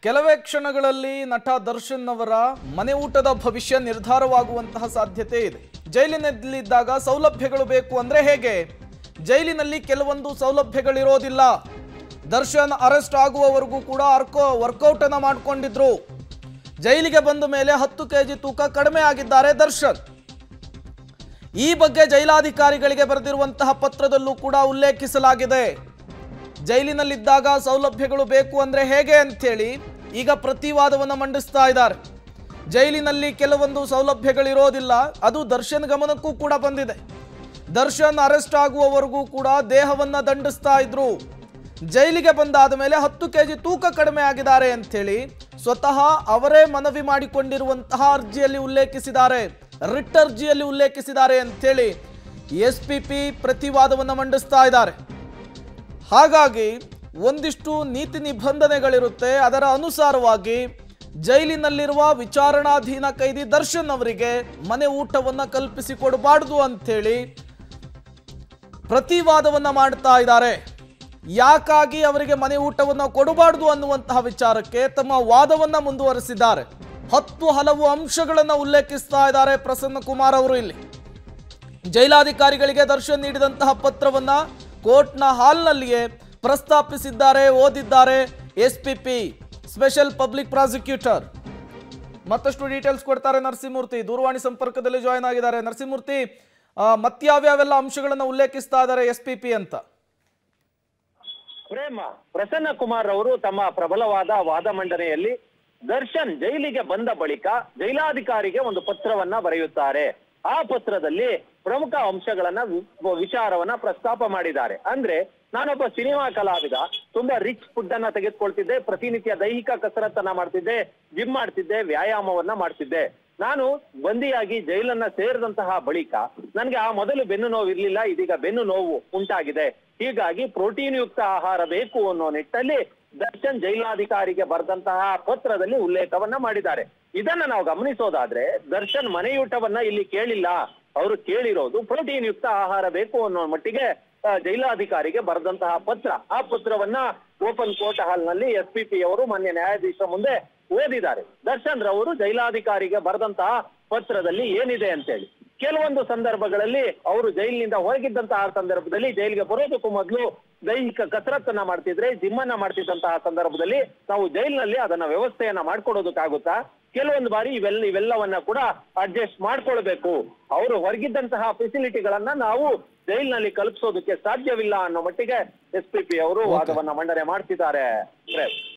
ಕೆಲವೇ ಕ್ಷಣಗಳಲ್ಲಿ ನಟ ದರ್ಶನ್ ಅವರ ಮನೆ ಊಟದ ಭವಿಷ್ಯ ನಿರ್ಧಾರವಾಗುವಂತಹ ಸಾಧ್ಯತೆ ಇದೆ ಜೈಲಿನಲ್ಲಿದ್ದಾಗ ಸೌಲಭ್ಯಗಳು ಬೇಕು ಅಂದ್ರೆ ಹೇಗೆ ಜೈಲಿನಲ್ಲಿ ಕೆಲವೊಂದು ಸೌಲಭ್ಯಗಳಿರೋದಿಲ್ಲ ದರ್ಶನ್ ಅರೆಸ್ಟ್ ಆಗುವವರೆಗೂ ಕೂಡ ಅರ್ಕೋ ವರ್ಕೌಟ್ ಅನ್ನ ಮಾಡ್ಕೊಂಡಿದ್ರು ಜೈಲಿಗೆ ಬಂದ ಮೇಲೆ ಹತ್ತು ಕೆಜಿ ತೂಕ ಕಡಿಮೆ ಆಗಿದ್ದಾರೆ ದರ್ಶನ್ ಈ ಬಗ್ಗೆ ಜೈಲಾಧಿಕಾರಿಗಳಿಗೆ ಬರೆದಿರುವಂತಹ ಪತ್ರದಲ್ಲೂ ಕೂಡ ಉಲ್ಲೇಖಿಸಲಾಗಿದೆ ಜೈಲಿನಲ್ಲಿದ್ದಾಗ ಸೌಲಭ್ಯಗಳು ಬೇಕು ಅಂದ್ರೆ ಹೇಗೆ ಅಂಥೇಳಿ ಈಗ ಪ್ರತಿವಾದವನ್ನು ಮಂಡಿಸ್ತಾ ಇದ್ದಾರೆ ಜೈಲಿನಲ್ಲಿ ಕೆಲವೊಂದು ಸೌಲಭ್ಯಗಳಿರೋದಿಲ್ಲ ಅದು ದರ್ಶನ್ ಗಮನಕ್ಕೂ ಕೂಡ ಬಂದಿದೆ ದರ್ಶನ್ ಅರೆಸ್ಟ್ ಆಗುವವರೆಗೂ ಕೂಡ ದೇಹವನ್ನ ದಂಡಿಸ್ತಾ ಇದ್ರು ಜೈಲಿಗೆ ಬಂದಾದ ಮೇಲೆ ಹತ್ತು ಕೆಜಿ ತೂಕ ಕಡಿಮೆ ಆಗಿದ್ದಾರೆ ಅಂಥೇಳಿ ಸ್ವತಃ ಅವರೇ ಮನವಿ ಮಾಡಿಕೊಂಡಿರುವಂತಹ ಅರ್ಜಿಯಲ್ಲಿ ಉಲ್ಲೇಖಿಸಿದ್ದಾರೆ ರಿಟ್ ಅರ್ಜಿಯಲ್ಲಿ ಉಲ್ಲೇಖಿಸಿದ್ದಾರೆ ಅಂಥೇಳಿ ಎಸ್ ಪಿ ಪಿ ಪ್ರತಿವಾದವನ್ನು ಮಂಡಿಸ್ತಾ ಇದ್ದಾರೆ ಹಾಗಾಗಿ ಒಂದಿಷ್ಟು ನೀತಿ ನಿಬಂಧನೆಗಳಿರುತ್ತೆ ಅದರ ಅನುಸಾರವಾಗಿ ಜೈಲಿನಲ್ಲಿರುವ ವಿಚಾರಣಾಧೀನ ಕೈದಿ ದರ್ಶನ್ ಅವರಿಗೆ ಮನೆ ಊಟವನ್ನ ಕಲ್ಪಿಸಿಕೊಡಬಾರ್ದು ಅಂಥೇಳಿ ಪ್ರತಿವಾದವನ್ನ ಮಾಡ್ತಾ ಇದ್ದಾರೆ ಯಾಕಾಗಿ ಅವರಿಗೆ ಮನೆ ಊಟವನ್ನ ಕೊಡಬಾರ್ದು ಅನ್ನುವಂತಹ ವಿಚಾರಕ್ಕೆ ತಮ್ಮ ವಾದವನ್ನ ಮುಂದುವರೆಸಿದ್ದಾರೆ ಹತ್ತು ಹಲವು ಅಂಶಗಳನ್ನ ಉಲ್ಲೇಖಿಸ್ತಾ ಇದ್ದಾರೆ ಪ್ರಸನ್ನ ಕುಮಾರ್ ಅವರು ಇಲ್ಲಿ ಜೈಲಾಧಿಕಾರಿಗಳಿಗೆ ದರ್ಶನ್ ನೀಡಿದಂತಹ ಪತ್ರವನ್ನ ಕೋರ್ಟ್ನ ಹಾಲ್ನಲ್ಲಿಯೇ ಪ್ರಸ್ತಾಪಿಸಿದ್ದಾರೆ ಓದಿದ್ದಾರೆ S P P special public prosecutor ಮತ್ತಷ್ಟು ಡೀಟೇಲ್ಸ್ ಕೊಡ್ತಾರೆ ನರಸಿಂಹಮೂರ್ತಿ ದೂರವಾಣಿ ಸಂಪರ್ಕದಲ್ಲಿ ಜಾಯ್ನ್ ಆಗಿದ್ದಾರೆ ನರಸಿಂಹಮೂರ್ತಿ ಆ, ಮತ್ಯಾವ್ಯಾವೆಲ್ಲ ಅಂಶಗಳನ್ನು ಉಲ್ಲೇಖಿಸ್ತಾ ಇದ್ದಾರೆ ಎಸ್ ಪಿ ಪಿ ಅಂತ ಪ್ರೇಮ ಪ್ರಸನ್ನ ಕುಮಾರ್ ಅವರು ತಮ್ಮ ಪ್ರಬಲವಾದ ವಾದ ಮಂಡನೆಯಲ್ಲಿ ದರ್ಶನ್ ಜೈಲಿಗೆ ಬಂದ ಬಳಿಕ ಜೈಲಾಧಿಕಾರಿಗೆ ಒಂದು ಪತ್ರವನ್ನ ಬರೆಯುತ್ತಾರೆ ಆ ಪತ್ರದಲ್ಲಿ ಪ್ರಮುಖ ಅಂಶಗಳನ್ನ ವಿ- ವಿಚಾರವನ್ನ ಪ್ರಸ್ತಾಪ ಮಾಡಿದ್ದಾರೆ ಅಂದ್ರೆ ನಾನೊಬ್ಬ ಸಿನಿಮಾ ಕಲಾವಿದ ತುಂಬಾ ರಿಚ್ ಫುಡ್ ಅನ್ನ ತೆಗೆದುಕೊಳ್ತಿದ್ದೆ ಪ್ರತಿನಿತ್ಯ ದೈಹಿಕ ಕಸರತ್ತನ್ನ ಮಾಡ್ತಿದ್ದೆ ಜಿಮ್ ಮಾಡ್ತಿದ್ದೆ ವ್ಯಾಯಾಮವನ್ನ ಮಾಡ್ತಿದ್ದೆ ನಾನು ಬಂದಿಯಾಗಿ ಜೈಲನ್ನ ಸೇರಿದಂತಹ ಬಳಿಕ ನನಗೆ ಆ ಮೊದಲು ಬೆನ್ನು ನೋವು ಇರ್ಲಿಲ್ಲ ಇದೀಗ ಬೆನ್ನು ನೋವು ಉಂಟಾಗಿದೆ ಹೀಗಾಗಿ ಪ್ರೋಟೀನ್ ಯುಕ್ತ ಆಹಾರ ಬೇಕು ಅನ್ನೋ ನಿಟ್ಟಲ್ಲಿ ದರ್ಶನ್ ಜೈಲಾಧಿಕಾರಿಗೆ ಬರೆದಂತಹ ಪತ್ರದಲ್ಲಿ ಉಲ್ಲೇಖವನ್ನ ಮಾಡಿದ್ದಾರೆ ಇದನ್ನ ನಾವು ಗಮನಿಸೋದಾದ್ರೆ ದರ್ಶನ್ ಮನೆಯೂಟವನ್ನ ಇಲ್ಲಿ ಕೇಳಿಲ್ಲ ಅವರು ಕೇಳಿರೋದು ಪ್ರೋಟೀನ್ ಯುಕ್ತ ಆಹಾರ ಬೇಕು ಅನ್ನೋ ಮಟ್ಟಿಗೆ ಆ, ಜೈಲಾಧಿಕಾರಿಗೆ ಬರೆದಂತಹ ಪತ್ರ ಆ ಪತ್ರವನ್ನ ಓಪನ್ ಕೋರ್ಟ್ ಹಾಲ್ ನಲ್ಲಿ ಎಸ್ ಪಿ ಪಿ ಅವರು ಮಾನ್ಯ ನ್ಯಾಯಾಧೀಶರ ಮುಂದೆ ಓದಿದ್ದಾರೆ ದರ್ಶನ್ ರವರು ಜೈಲಾಧಿಕಾರಿಗೆ ಬರೆದಂತಹ ಪತ್ರದಲ್ಲಿ ಏನಿದೆ ಅಂತೇಳಿ ಕೆಲವೊಂದು ಸಂದರ್ಭಗಳಲ್ಲಿ ಅವರು ಜೈಲಿನಿಂದ ಹೊರಗಿದ್ದಂತಹ ಸಂದರ್ಭದಲ್ಲಿ ಜೈಲಿಗೆ ಬರೋದಕ್ಕೂ ಮೊದಲು ದೈಹಿಕ ಕಸರತ್ತನ್ನ ಮಾಡ್ತಿದ್ರೆ ಜಿಮ್ ಅನ್ನ ಮಾಡ್ತಿದ್ದಂತಹ ಸಂದರ್ಭದಲ್ಲಿ ನಾವು ಜೈಲಿನಲ್ಲಿ ಅದನ್ನ ವ್ಯವಸ್ಥೆಯನ್ನ ಮಾಡ್ಕೊಡೋದಕ್ಕಾಗುತ್ತಾ ಕೆಲವೊಂದು ಬಾರಿ ಇವೆಲ್ಲ ಇವೆಲ್ಲವನ್ನ ಕೂಡ ಅಡ್ಜಸ್ಟ್ ಮಾಡ್ಕೊಳ್ಬೇಕು ಅವರು ಹೊರಗಿದ್ದಂತಹ ಫೆಸಿಲಿಟಿಗಳನ್ನ ನಾವು ಜೈಲಿನಲ್ಲಿ ಕಲ್ಪಿಸೋದಕ್ಕೆ ಸಾಧ್ಯವಿಲ್ಲ ಅನ್ನೋ ಮಟ್ಟಿಗೆ ಎಸ್ ಪಿ ಪಿ ಅವರು ವಾದವನ್ನ ಮಂಡನೆ ಮಾಡ್ತಿದ್ದಾರೆ ಪ್ರೇಮ್.